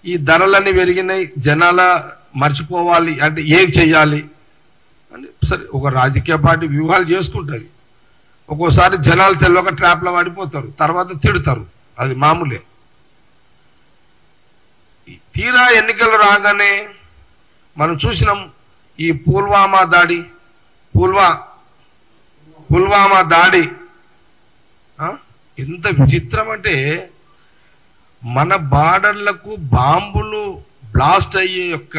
ఈ ధరలన్నీ పెరిగినాయి జనాల మర్చిపోవాలి అంటే ఏం చెయ్యాలి అని సరే ఒక రాజకీయ పార్టీ వ్యూహాలు చేసుకుంటుంది ఒక్కోసారి జనాలు తెలియక ట్రాప్లో పడిపోతారు తర్వాత తిడతారు అది మామూలే ఈ తీరా ఎన్నికలు రాగానే మనం చూసినాం ఈ పుల్వామా దాడి పుల్వా పుల్వామా దాడి ఆ? ఎంత విచిత్రం అంటే మన బార్డర్లకు బాంబులు బ్లాస్ట్ అయ్యే యొక్క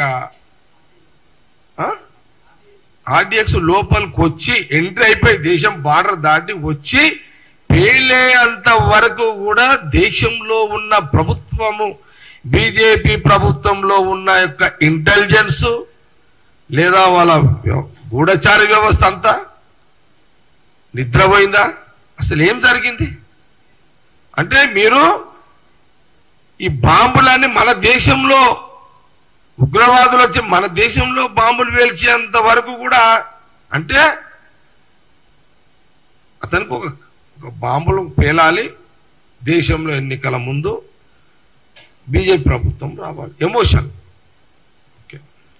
ఆర్డిఎక్స్ లోపలికి వచ్చి ఎంట్రీ అయిపోయి దేశం బార్డర్ దాటి వచ్చి పేలేంత వరకు కూడా దేశంలో ఉన్న ప్రభుత్వము బీజేపీ ప్రభుత్వంలో ఉన్న యొక్క ఇంటెలిజెన్స్ లేదా వాళ్ళ వ్య- గూఢచారి వ్యవస్థ అంతా నిద్రపోయిందా అసలు ఏం జరిగింది అంటే మీరు ఈ బాంబులన్నీ మన దేశంలో ఉగ్రవాదులు వచ్చి మన దేశంలో బాంబులు వేల్చేంత వరకు కూడా అంటే అతనికి ఒక ఒక బాంబులు పేలాలి దేశంలో ఎన్నికల ముందు బీజేపీ ప్రభుత్వం రావాలి ఎమోషన్ ఓకే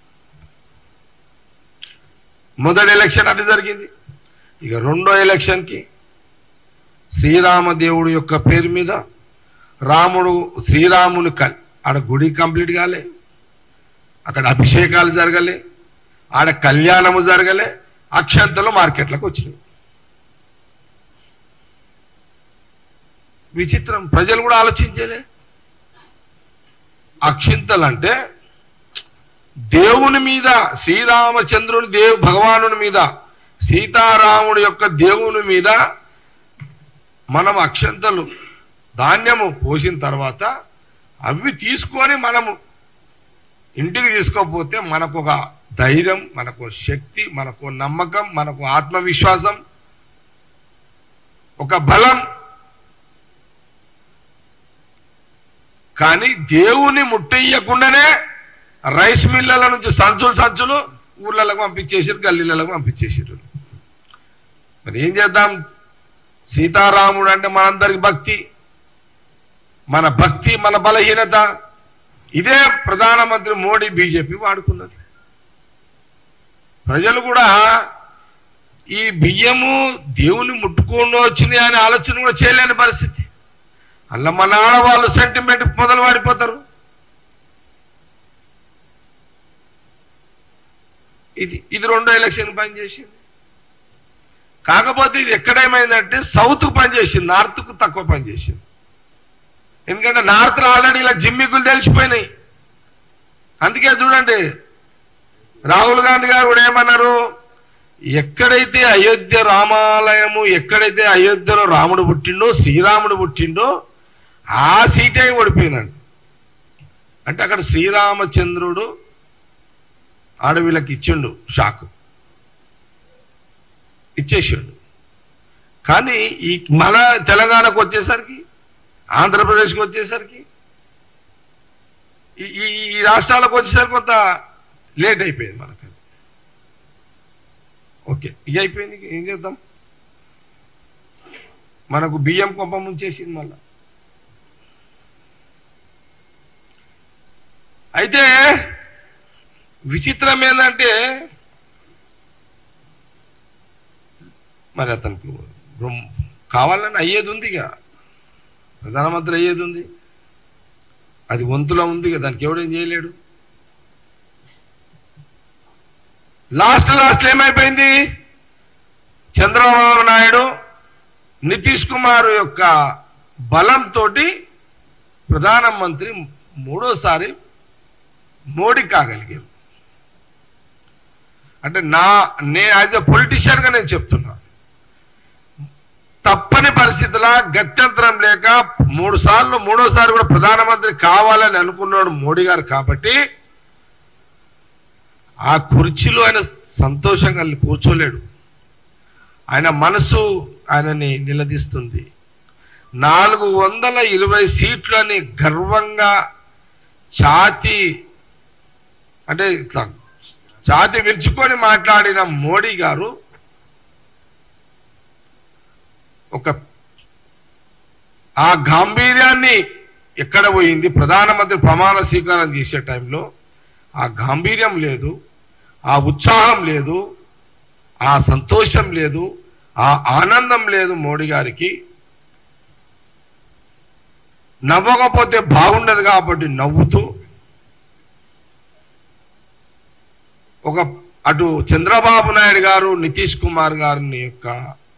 మొదటి ఎలక్షన్ అది జరిగింది ఇక రెండో ఎలక్షన్కి శ్రీరామదేవుడు యొక్క పేరు మీద రాముడు శ్రీరాముని కల్ ఆడ గుడి కంప్లీట్ కాలే అక్కడ అభిషేకాలు జరగలే ఆడ కళ్యాణము జరగలే అక్షంతలు మార్కెట్లకు వచ్చినాయి విచిత్రం ప్రజలు కూడా ఆలోచించలే అక్షింతలు అంటే దేవుని మీద శ్రీరామచంద్రుని దేవు భగవానుని మీద సీతారాముడి యొక్క దేవుని మీద మనం అక్షంతలు ధాన్యము పోసిన తర్వాత అవి తీసుకొని మనము ఇంటికి తీసుకోకపోతే మనకు ఒక ధైర్యం మనకు శక్తి మనకు నమ్మకం మనకు ఆత్మవిశ్వాసం ఒక బలం కానీ దేవుని ముట్టయ్యకుండానే రైస్ మిల్లల నుంచి సంచులు సంచులు ఊర్లకు పంపించేసారు గల్లీలకు పంపించేసారు మరి ఏం చేద్దాం సీతారాముడు అంటే మనందరికి భక్తి మన భక్తి మన బలహీనత ఇదే ప్రధానమంత్రి మోడీ బీజేపీ వాడుకున్నది ప్రజలు కూడా ఈ బియ్యము దేవుని ముట్టుకొని వచ్చినాయి అనే ఆలోచన కూడా చేయలేని పరిస్థితి అలా మన ఆడవాళ్ళు సెంటిమెంట్ మొదలు వాడిపోతారు ఇది ఇది రెండో ఎలక్షన్ పనిచేసింది కాకపోతే ఇది ఎక్కడేమైందంటే సౌత్కు పనిచేసింది నార్త్కు తక్కువ పనిచేసింది ఎందుకంటే నార్త్లో ఆల్రెడీ ఇలా జిమ్మికులు తెలిసిపోయినాయి అందుకే చూడండి రాహుల్ గాంధీ గారు కూడా ఏమన్నారు ఎక్కడైతే అయోధ్య రామాలయము ఎక్కడైతే అయోధ్యలో రాముడు పుట్టిండో శ్రీరాముడు పుట్టిండో ఆ సీటే ఓడిపోయినాడు అంటే అక్కడ శ్రీరామచంద్రుడు ఆడవిళ్ళకి ఇచ్చిండు షాక్ ఇచ్చేసాడు కానీ ఈ మన తెలంగాణకు వచ్చేసరికి ఆంధ్రప్రదేశ్కి వచ్చేసరికి ఈ- ఈ ఈ రాష్ట్రాలకు వచ్చేసరికి కొంత లేట్ అయిపోయింది మనకు ఓకే ఇది అయిపోయింది ఏం చేద్దాం మనకు బియ్యం కొంప ముంచేసింది మళ్ళా అయితే విచిత్రం ఏంటంటే మరి అతనికి రొమ్- కావాలని అయ్యేది ఉంది ఇక ప్రధానమంత్రి అయ్యేది ఉంది అది వంతులో ఉంది ఇక దానికి ఎవడేం చేయలేడు లాస్ట్ లాస్ట్ ఏమైపోయింది చంద్రబాబు నాయుడు నితీష్ కుమార్ యొక్క బలంతో ప్రధానమంత్రి మూడోసారి మోడీ కాగలిగారు అంటే నా నేను యాజ్ ఎ పొలిటీషియన్గా నేను చెప్తున్నా తప్పని పరిస్థితుల గత్యంతరం లేక మూడు సార్లు మూడోసారి కూడా ప్రధానమంత్రి కావాలని అనుకున్నాడు మోడీ గారు కాబట్టి ఆ కుర్చీలో ఆయన సంతోషంగా కూర్చోలేడు ఆయన మనసు ఆయనని నిలదీస్తుంది నాలుగు వందల ఇరవై సీట్లని గర్వంగా ఛాతి అంటే ఇట్లా ఛాతి విరుచుకొని మాట్లాడిన మోడీ గారు ఒక ఆ గాంభీర్యాన్ని ఎక్కడ పోయింది ప్రధానమంత్రి ప్రమాణ స్వీకారం చేసే టైంలో ఆ గాంభీర్యం లేదు ఆ ఉత్సాహం లేదు ఆ సంతోషం లేదు ఆ ఆనందం లేదు మోడీ గారికి నవ్వకపోతే బాగుండదు కాబట్టి నవ్వుతూ ఒక అటు చంద్రబాబు నాయుడు గారు నితీష్ కుమార్ గారిని యొక్క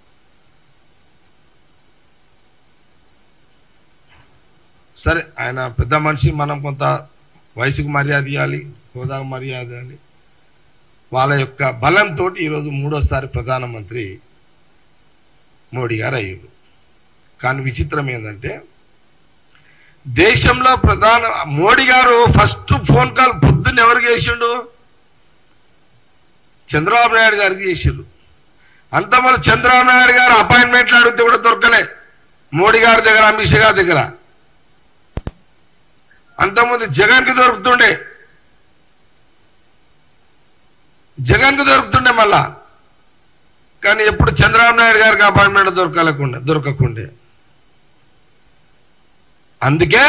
సరే ఆయన పెద్ద మనిషి మనం కొంత వయసుకు మర్యాద ఇవ్వాలి హోదాకు మర్యాద ఇవ్వాలి వాళ్ళ యొక్క బలంతో ఈరోజు మూడోసారి ప్రధానమంత్రి మోడీ గారు అయ్యారు కానీ విచిత్రం ఏంటంటే దేశంలో ప్రధాన మోడీ గారు ఫస్ట్ ఫోన్ కాల్ పొద్దున్న ఎవరికి చేసిండు చంద్రబాబు నాయుడు గారికి చేసిండు అంత మళ్ళీ చంద్రబాబు నాయుడు గారు అపాయింట్మెంట్లు అడిగితే కూడా దొరకలే మోడీ గారి దగ్గర అమిత్ షా గారి దగ్గర అంతకుముందు జగన్కి దొరుకుతుండే జగన్కి దొరుకుతుండే మళ్ళా కానీ ఎప్పుడు చంద్రబాబు నాయుడు గారికి అపాయింట్మెంట్ దొరకలేకుండా దొరకకుండే అందుకే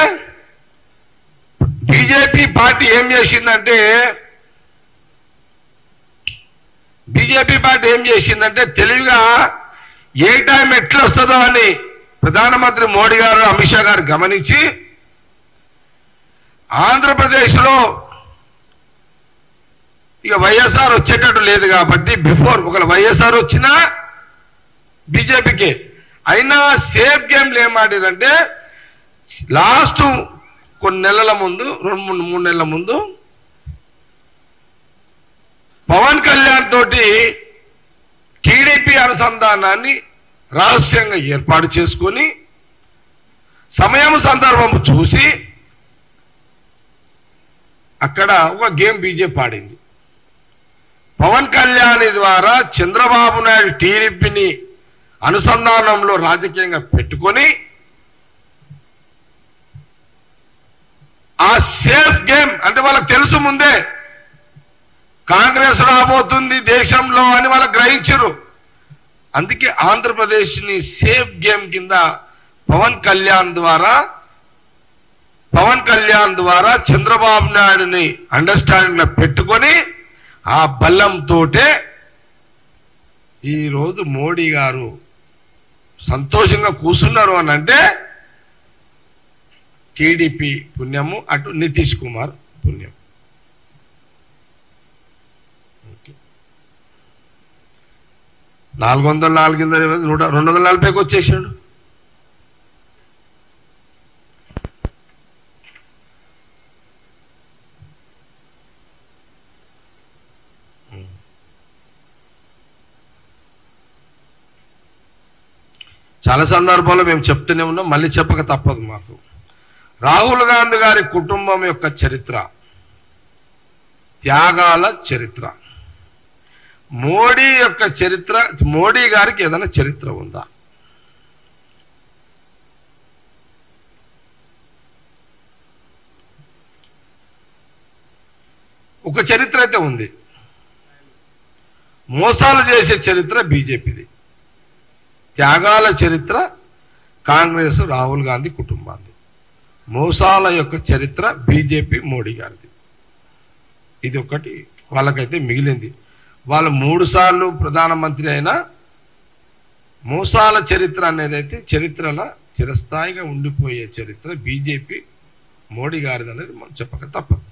బీజేపీ పార్టీ ఏం చేసిందంటే బీజేపీ పార్టీ ఏం చేసిందంటే తెలివిగా ఏ టైం ఎట్లా వస్తుందో అని ప్రధానమంత్రి మోడీ గారు అమిత్ షా గారు గమనించి ఆంధ్రప్రదేశ్లో ఇక వైఎస్ఆర్ వచ్చేటట్టు లేదు కాబట్టి బిఫోర్ ఒకవేళ వైఎస్ఆర్ వచ్చినా బీజేపీకి అయినా సేఫ్ గేమ్లు ఏం ఆడారంటే లాస్ట్ కొన్ని నెలల ముందు రెండు మూడు మూడు నెలల ముందు పవన్ కళ్యాణ్ తోటి టీడీపీ అనుసంధానాన్ని రహస్యంగా ఏర్పాటు చేసుకొని సమయం సందర్భం చూసి అక్కడ ఒక గేమ్ బీజేపీ ఆడింది పవన్ కళ్యాణ్ ద్వారా చంద్రబాబు నాయుడు టీడీపీని అనుసంధానంలో రాజకీయంగా పెట్టుకొని ఆ సేఫ్ గేమ్ అంటే వాళ్ళకి తెలుసు ముందే కాంగ్రెస్ రాబోతుంది దేశంలో అని వాళ్ళకి గ్రహించరు అందుకే ఆంధ్రప్రదేశ్ ని సేఫ్ గేమ్ కింద పవన్ కళ్యాణ్ ద్వారా పవన్ కళ్యాణ్ ద్వారా చంద్రబాబు నాయుడుని అండర్స్టాండింగ్ లో పెట్టుకొని ఆ బల్లంతోటే ఈరోజు మోడీ గారు సంతోషంగా కూర్చున్నారు అని అంటే టీడీపీ పుణ్యము అటు నితీష్ కుమార్ పుణ్యం ఓకే. నాలుగు వందల నాలుగు వందల నూట రెండు వందల నలభైకి వచ్చేసాడు చాలా సందర్భాల్లో మేము చెప్తూనే ఉన్నాం మళ్ళీ చెప్పక తప్పదు మాకు రాహుల్ గాంధీ గారి కుటుంబం యొక్క చరిత్ర త్యాగాల చరిత్ర మోడీ యొక్క చరిత్ర మోడీ గారికి ఏదైనా చరిత్ర ఉందా ఒక చరిత్ర అయితే ఉంది మోసాలు చేసే చరిత్ర బీజేపీది త్యాగాల చరిత్ర కాంగ్రెస్ రాహుల్ గాంధీ కుటుంబాన్ని మోసాల యొక్క చరిత్ర బీజేపీ మోడీ గారిది ఇది ఒకటి వాళ్ళకైతే మిగిలింది వాళ్ళు మూడు సార్లు ప్రధానమంత్రి అయినా మోసాల చరిత్ర అనేది అయితే చరిత్రలో చిరస్థాయిగా ఉండిపోయే చరిత్ర బీజేపీ మోడీ గారిది అనేది మనం చెప్పక తప్పదు